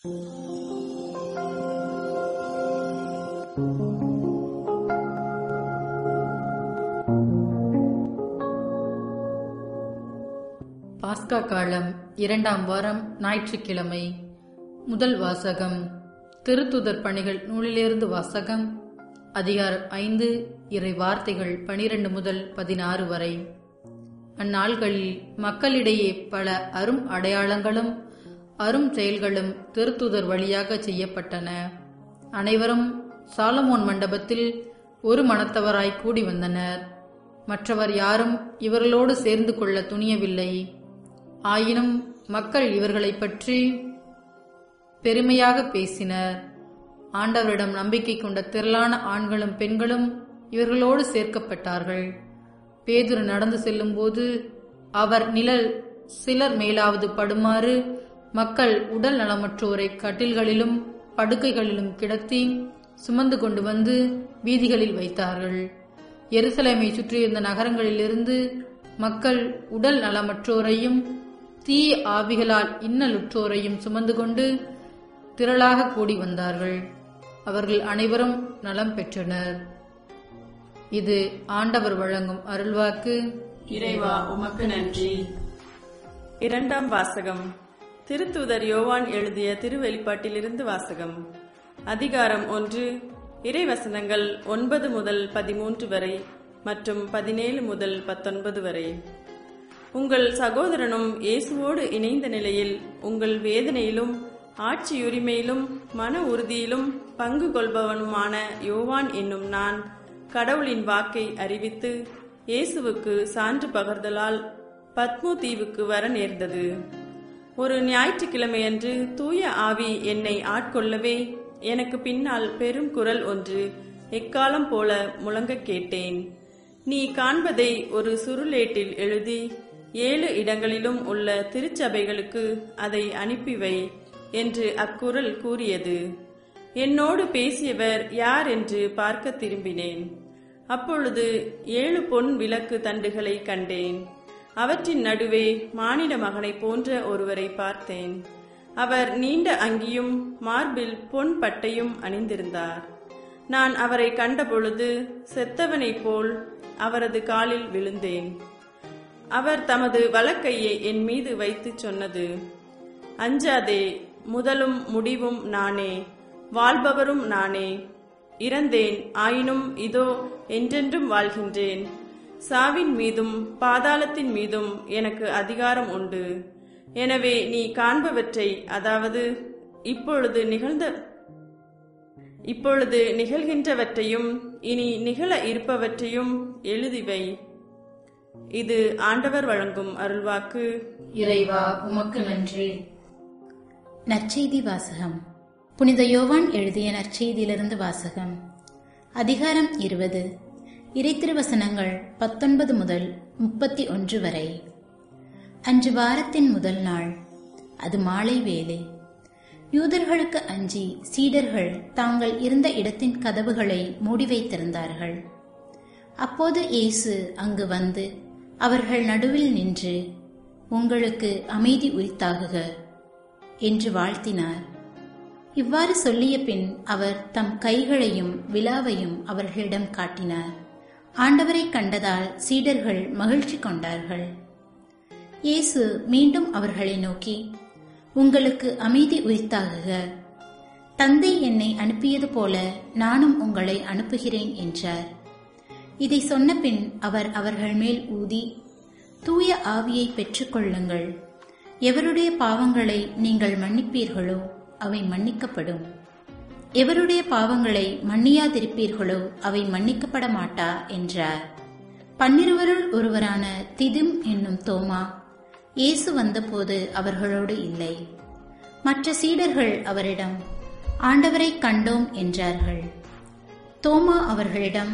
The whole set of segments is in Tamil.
பாஸ்கா காலம் இரண்டாம் வாரம் ஞாயிற்றுக்கிழமை முதல் வாசகம் திருத்துதர் பணிகள் நூலிலிருந்து வாசகம் அதிகாரம் ஐந்து இறை வார்த்தைகள் பனிரெண்டு முதல் பதினாறு வரை அந்நாள்களில் மக்களிடையே பல அரும் அடையாளங்களும் அரும் செயல்களும் திருத்துதர் வழியாக செய்யப்பட்டன அனைவரும் சாலமோன் மண்டபத்தில் ஒரு மனத்தவராய் கூடி வந்தனர் மற்றவர் யாரும் இவர்களோடு சேர்ந்து கொள்ள துணியவில்லை ஆயினும் மக்கள் இவர்களைப் பற்றி பெருமையாக பேசினர் ஆண்டவரிடம் நம்பிக்கை கொண்ட திரளான ஆண்களும் பெண்களும் இவர்களோடு சேர்க்கப்பட்டார்கள் பேதுரு நடந்து செல்லும்போது அவர் நிழல் சிலர் மேலாவது படுமாறு மக்கள் உடல் நலமற்றோரை கட்டில்களிலும் படுக்கைகளிலும் கிடத்தி சுமந்து கொண்டு வந்து வீதிகளில் வைத்தார்கள் எருசலேமை சுற்றியிருந்த நகரங்களிலிருந்து மக்கள் உடல் நலமற்றோரையும் தீய ஆவிகளால் இன்னலுற்றோரையும் சுமந்து கொண்டு திரளாக கூடி வந்தார்கள் அவர்கள் அனைவரும் நலம் பெற்றனர் இது ஆண்டவர் வழங்கும் அருள்வாக்கு இறைவா உமக்கு நன்றி இரண்டாம் வாசகம் திருத்தூதர் யோவான் எழுதிய திருவெளிப்பாட்டிலிருந்து வாசகம் அதிகாரம் ஒன்று இறைவசனங்கள் ஒன்பது முதல் பதிமூன்று வரை மற்றும் பதினேழு முதல் பத்தொன்பது வரை உங்கள் சகோதரனும் இயேசுவோடு இணைந்த நிலையில் உங்கள் வேதனையிலும் ஆட்சியுரிமையிலும் மன உறுதியிலும் பங்கு கொள்பவனுமான யோவான் என்னும் நான் கடவுளின் வாக்கை அறிவித்து இயேசுவுக்கு சான்று பகர்தலால் பத்மு தீவுக்கு வர நேர்ந்தது ஒரு ஞாயிற்றுக்கிழமையன்று தூய ஆவி என்னை ஆட்கொள்ளவே எனக்கு பின்னால் பெரும் குரல் ஒன்று எக்காலம் போல முழங்கக் கேட்டேன் நீ காண்பதை ஒரு சுருளேட்டில் எழுதி ஏழு இடங்களிலும் உள்ள திருச்சபைகளுக்கு அதை அனுப்பி வை என்று அக்குரல் கூறியது என்னோடு பேசியவர் யார் என்று பார்க்க திரும்பினேன் அப்பொழுது ஏழு பொன் விளக்கு தண்டுகளை கண்டேன் அவற்றின் நடுவே மானிட மகனை போன்ற ஒருவரை பார்த்தேன் அவர் நீண்ட அங்கியும் மார்பில் பொன் பட்டையும் அணிந்திருந்தார் நான் அவரை கண்டபொழுது செத்தவனைப் போல் அவரது காலில் விழுந்தேன் அவர் தமது வலக்கையை என் மீது வைத்து சொன்னது அஞ்சாதே முதலும் முடிவும் நானே வாழ்பவரும் நானே இறந்தேன் ஆயினும் இதோ என்றென்றும் வாழ்கின்றேன் சாவின் மீதும் பாதாளத்தின் மீதும் எனக்கு அதிகாரம் உண்டு எனவே நீ காண்பவற்றை அதாவது இப்பொழுது நிகழ்ந்த இப்பொழுது நிகழ்கின்றவற்றையும் இனி நிகழ இருப்பவற்றையும் எழுதிவை இது ஆண்டவர் வழங்கும் அருள்வாக்கு இறைவா உமக்கு நன்றி நற்செய்தி வாசகம் புனித யோவான் எழுதிய நற்செய்தியிலிருந்து வாசகம் அதிகாரம் இருபது இறைத்திருவசனங்கள் பத்தொன்பது முதல் முப்பத்தி ஒன்று வரை அன்று வாரத்தின் முதல் நாள் அது மாலை வேலை யூதர்களுக்கு அஞ்சி சீடர்கள் தாங்கள் இருந்த இடத்தின் கதவுகளை மூடி வைத்திருந்தார்கள் அப்போது இயேசு அங்கு வந்து அவர்கள் நடுவில் நின்று உங்களுக்கு அமைதி உரித்தாகுக என்று வாழ்த்தினார் இவ்வாறு சொல்லிய பின் அவர் தம் கைகளையும் விழாவையும் அவர்களிடம் காட்டினார் ஆண்டவரை கண்டதால் சீடர்கள் மகிழ்ச்சி கொண்டார்கள் இயேசு மீண்டும் அவர்களை நோக்கி உங்களுக்கு அமைதி உரித்தாகுக தந்தை என்னை அனுப்பியது போல நானும் உங்களை அனுப்புகிறேன் என்றார் இதை சொன்னபின் அவர் அவர்கள் மேல் ஊதி தூய ஆவியை பெற்றுக்கொள்ளுங்கள் எவருடைய பாவங்களை நீங்கள் மன்னிப்பீர்களோ அவை மன்னிக்கப்படும் எவருடைய பாவங்களை மன்னியாதிருப்பீர்களோ அவை மன்னிக்கப்பட மாட்டா என்றார் பன்னிருவருள் ஒருவரான திதிம் என்னும் தோமா இயேசு வந்தபோது அவர்களோடு இல்லை மற்ற சீடர்கள் அவரிடம் ஆண்டவரை கண்டோம் என்றார்கள் தோமா அவர்களிடம்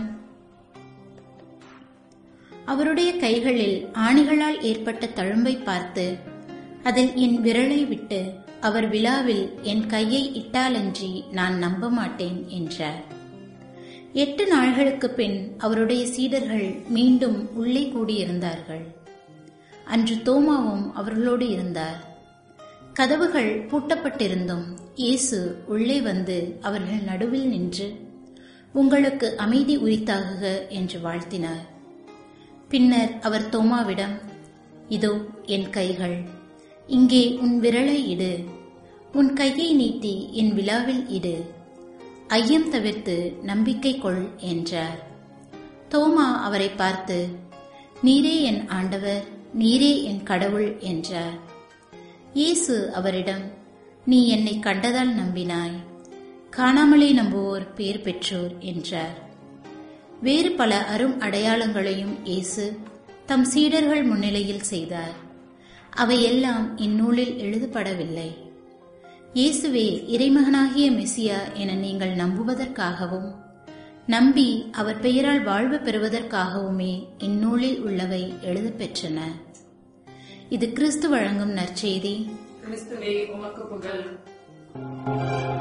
அவருடைய கைகளில் ஆணிகளால் ஏற்பட்ட தழும்பை பார்த்து அதில் என் விரலை விட்டு அவர் விழாவில் என் கையை இட்டாலன்றி நான் நம்ப மாட்டேன் என்றார் எட்டு நாள்களுக்கு பின் அவருடைய சீடர்கள் மீண்டும் உள்ளே கூடியிருந்தார்கள் அன்று தோமாவும் அவர்களோடு இருந்தார் கதவுகள் பூட்டப்பட்டிருந்தும் இயேசு உள்ளே வந்து அவர்கள் நடுவில் நின்று உங்களுக்கு அமைதி உரித்தாகுக என்று வாழ்த்தினார் பின்னர் அவர் தோமாவிடம் இதோ என் கைகள் இங்கே உன் விரலை இடு உன் கையை நீட்டி என் விழாவில் இடு ஐயம் தவிர்த்து நம்பிக்கை கொள் என்றார் தோமா அவரை பார்த்து நீரே என் ஆண்டவர் நீரே என் கடவுள் என்றார் இயேசு அவரிடம் நீ என்னை கண்டதால் நம்பினாய் காணாமலே நம்புவோர் பேர் பெற்றோர் என்றார் வேறு பல அரும் அடையாளங்களையும் இயேசு தம் சீடர்கள் முன்னிலையில் செய்தார் அவையெல்லாம் இந்நூலில் எழுதப்படவில்லை இயேசுவே இறைமகனாகிய மெசியா என நீங்கள் நம்புவதற்காகவும் நம்பி அவர் பெயரால் வாழ்வு பெறுவதற்காகவுமே இந்நூலில் உள்ளவை எழுதப்பெற்றன இது கிறிஸ்து வழங்கும் நற்செய்தி கிறிஸ்துவே உமக்கு புகழ்